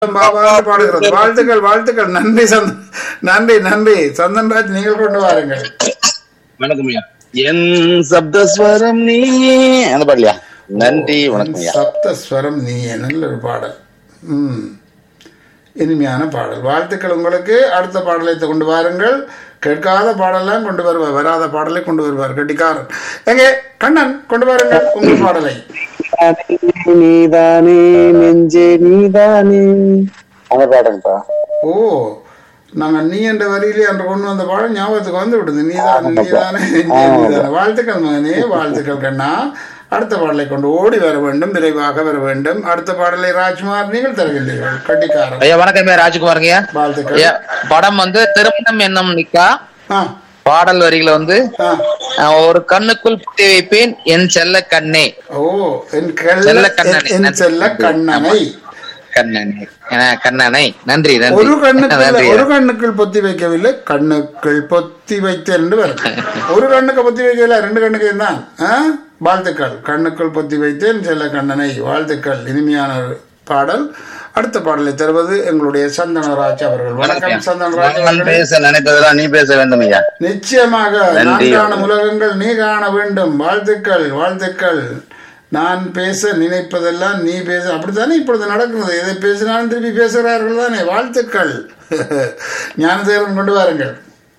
பாபான்னு பாடுகிறது வாழ்த்துக்கள் வாழ்த்துக்கள் நன்றி சந்த் நன்றி நன்றி சந்தன்ராஜ் நீங்கள் கொண்டு வாருங்கள் வணக்கம் ஐயா என் சப்தஸ்வரம் நீ அந்த பாடலையா நன்றி வணக்கம் ஐயா சப்தஸ்வரம் நீ நல்ல ஒரு பாடல் ம் இனிமையான பாடல் வாழ்த்துக்கள் உங்களுக்கு அடுத்த பாடலை கொண்டு வாருங்கள் கேட்காத பாடலாம் கொண்டு வருவார் வராத பாடலை கொண்டு வருவார் கட்டிக்காரன் எங்கே கண்ணன் கொண்டு வாருங்கள் உங்கள் பாடலை நீதானே நெஞ்சே நீதானே அந்த பாடல்ப்பா ஓ நாங்க நீ என்ற வரியிலே அன்று கொண்டு வந்த பாடம் ஞாபகத்துக்கு வந்து விடுது நீதான் நீதானே நெஞ்சே நீதானே வாழ்த்துக்கள் மகனே வாழ்த்துக்கள் கண்ணா அடுத்த பாடலை கொண்டு ஓடி வர வேண்டும் விரைவாக வர வேண்டும் அடுத்த பாடலை ராஜ்குமார் நீங்கள் தருகின்றீர்கள் கட்டிக்காரன் ஐயா வணக்கம் ஐயா ராஜ்குமாருங்க ஐயா வாழ்த்துக்கள் ஐயா படம் வந்து திருமணம் என்னும் நிக்கா ஆ பாடல் வரிகள் வந்து ஆ அஹ், ஒரு கண்ணுக்குள் புத்தி வைப்பேன் என் செல்ல கண்ணே ஓ என் கள்ள செல்ல கண்ணனை. என் செல்ல கண்ணனை கண்ணனே அஹ், கண்ணனை நன்றி நன்றி ஒரு கண்ணுக்குள் நன்றி ஒரு கண்ணுக்குள் பொத்தி வைக்கவில்லை கண்ணுக்குள் பொத்தி வைத்தேன் என்று வரும் ஒரு கண்ணுக்கு பொத்தி வைக்கல ரெண்டு கண்ணுக்கு தான் ஆ? வாழ்த்துக்கள் கண்ணுக்குள் பொத்தி வைத்தேன் செல்ல கண்ணனை வாழ்த்துக்கள் இனிமையான ஒரு பாடல் அடுத்த பாடலை தருவது எங்களுடைய சந்தனராஜ் அவர்கள் வணக்கம் சந்தனராஜ் நான் அவர்களே பேச நினைப்பதெல்லாம் நீ பேச வேண்டும் ஐயா நிச்சயமாக நான் நன்றி. காணும் உலகங்கள் நீ காண வேண்டும் வாழ்த்துக்கள் வாழ்த்துக்கள் நான் பேச நினைப்பதெல்லாம் நீ பேச அப்படித்தானே இப்பொழுது நடக்கிறது எதை பேசினாலும் திருப்பி பேசுகிறார்கள் தானே வாழ்த்துக்கள் ஞானதேவன் கொண்டு வாருங்கள்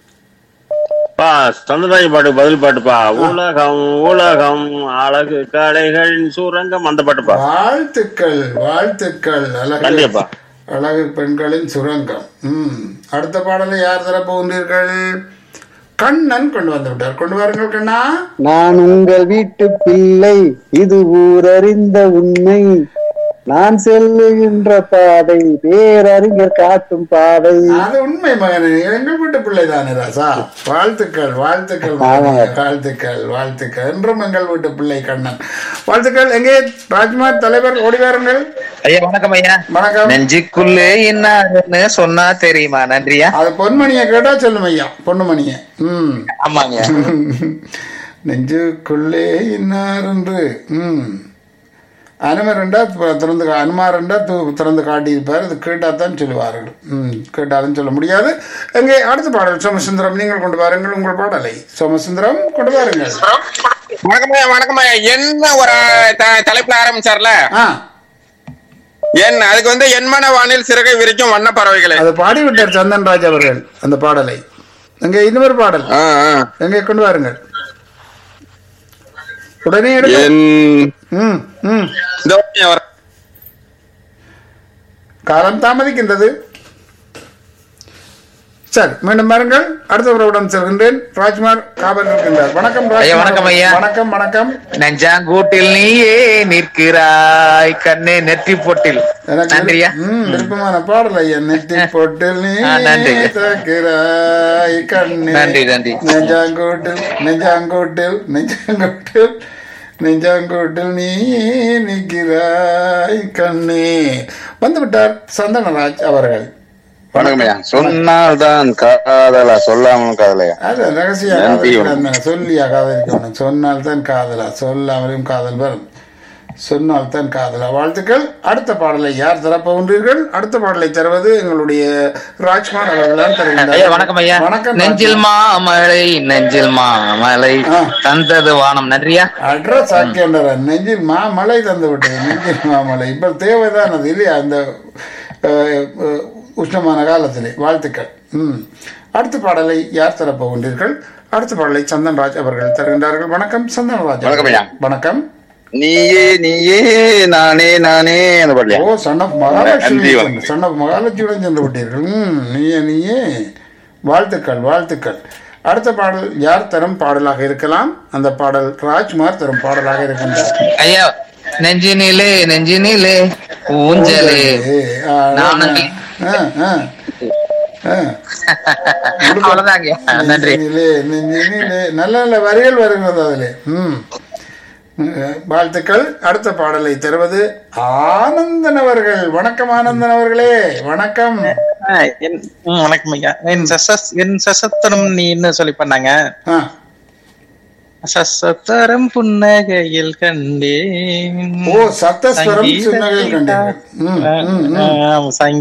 பா சந்ததாய் பாட்டு பதில் பாட்டுப்பா உலகம் உலகம் அழகு கடைகளின் சுரங்கம் அந்த பாட்டுப்பா வாழ்த்துக்கள் வாழ்த்துக்கள் அழகு நன்றிப்பா அழகு பெண்களின் சுரங்கம் ம் அடுத்த பாடலை யார் தர போகின்றீர்கள் கண்ணன் கொண்டு வந்து விட்டார் கொண்டு வாருங்கள் கண்ணா நான் உங்கள் வீட்டு பிள்ளை இது ஊரறிந்த உண்மை நான் செல்லுகின்ற பாதை பேரறிஞர் காட்டும் பாதை அது உண்மை மகனே எங்கள் வீட்டு பிள்ளை தானே ராசா வாழ்த்துக்கள் வாழ்த்துக்கள் மகனே. வாழ்த்துக்கள் வாழ்த்துக்கள் என்றும் எங்கள் வீட்டு பிள்ளை கண்ணன் வாழ்த்துக்கள் எங்கே ராஜ்குமார் தலைவர் ஓடி வாருங்கள் ஐயா வணக்கம் ஐயா வணக்கம் நெஞ்சுக்குள்ளே என்ன சொன்னா தெரியுமா நன்றியா அது பொன்மணியை கேட்டா சொல்லும் ஐயா பொன்னுமணியை ம் ஆமாங்க நெஞ்சுக்குள்ளே இன்னார் என்று ம் அனுமர் ரெண்டா திறந்து கா- அனுமார் ரெண்டா து- திறந்து காட்டியிருப்பார் அது கேட்டால் தான் சொல்லுவார்கள் ம் கேட்டாலும் சொல்ல முடியாது எங்கே அடுத்த பாடல் சோமசுந்தரம் நீங்கள் கொண்டு வாருங்கள் உங்கள் பாடலை சோமசுந்தரம் கொண்டு வாருங்கள் வணக்கம் ஐயா வணக்கம் ஐயா என்ன ஒரு த- தலைப்புல ஆரம்பிச்சார்ல ஆ என் அதுக்கு வந்து என்மன வானில் சிறகை விரிக்கும் வண்ண பறவைகளே அதை பாடிவிட்டார் சந்தன்ராஜ் அவர்கள் அந்த பாடலை எங்கே இன்னொரு பாடல் ஆ, ஆ. எங்கே கொண்டு வாருங்கள் உடனே எடுங்க என் ம் ம் இதோ ஐயா வர- காலம் தாமதிக்கின்றது சரி மீண்டும் பாருங்கள் அடுத்த உறவுடன் செல்கின்றேன் ராஜ்குமார் காவல் இருக்கின்றார் வணக்கம் ஐயா, ராஜ்குமார் வணக்கம் ஐயா. வணக்கம் வணக்கம் நெஞ்சாங்கூட்டில் நீயே நிற்கிறாய் கண்ணே நெற்றி பொட்டில் எனக்கு நன்றியா ம், விருப்பமான பாடல் ஐயா நெட்டி போட்டு நீ ஆ, நன்றி. தக்கிறாய் கண்ணே நன்றி, நன்றி. நெஞ்சாங்கோட்டில் நெஞ்சாங்கோட்டில் நெஞ்சாங்கோட்டில் நெஞ்சாங்கோட்டில் நீ நிற்கிறாய் கண்ணே வந்து விட்டார் சந்தனராஜ் அவர்கள் வணக்கம் ஐயா சொன்னால் தான் காதலா சொல்லாமல் காதலையா அது ரகசிய நன்றி, காதலிக்கிறான் தானே. சொல்லியா காதலிக்கணும் சொன்னால் தான் காதலா சொல்லாமலும் காதல் வரும் சொன்னால் தான் காதலா வாழ்த்துக்கள் அடுத்த பாடலை யார் தரப்போகின்றீர்கள் அடுத்த பாடலை தருவது எங்களுடைய ராஜ்குமார் அவர்கள் தான் ஐயா தருகின்றார் வணக்கம் ஐயா வணக்கம் நெஞ்சில் மாமலை நெஞ்சில் மாமலை ஆ. தந்தது வானம் நன்றியா அட்ரஸ் ஆக்கின்ற நெஞ்சில் மாமலை தந்து விட்டது நெஞ்சில் மாமலை இப்போ தேவைதான் அது இல்லையா அந்த அஹ், அஹ், உஷ்ணமான காலத்திலே வாழ்த்துக்கள் ம் அடுத்த பாடலை யார் தரப்போகின்றீர்கள் அடுத்த பாடலை சந்தன்ராஜ் அவர்கள் தருகின்றார்கள் வணக்கம் சந்தன்ராஜ் வணக்கம் ஐயா. வணக்கம் நீயே நீயே நானே நானே அந்த பாடலையா ஓ சன் ஆஃப் மகாலட்சுமி நன்றி, வணக்கம். சன் ஆஃப் மகாலட்சுமியுடன் சென்று விட்டீர்கள் ம் நீயே நீயே வாழ்த்துக்கள் வாழ்த்துக்கள் அடுத்த பாடல் யார் தரும் பாடலாக இருக்கலாம் அந்த பாடல் ராஜ்குமார் தரும் பாடலாக இருக்கின்றார் ஐயா நெஞ்சினிலே நெஞ்சினிலே ஊஞ்சலே ஏ, ஆ, நானும் ஆ, ஆ, ஆ. அவ்வளவுதாங்க ஐயா. நன்றி நெஞ்சினிலே, நெஞ்சினிலே. நல்ல நல்ல வரிகள் வருகிறது அதிலே ம் அஹ், வாழ்த்துக்கள் அடுத்த பாடலை தருவது ஆனந்தன் அவர்கள் வணக்கம் ஆனந்தன் அவர்களே வணக்கம் ஆ, என்- ம், வணக்கம் ஐயா என் சசஸ் என் சசத்தனம் நீன்னு சொல்லி பண்ணாங்க ஆ சத்தரம் புன்னகையில் கண்டேன் ஓ சப்தஸ்வரம் சின்னகையில் கண்டீர்கள் ம், ம், ம். ஆ, ஆ, சங்கீத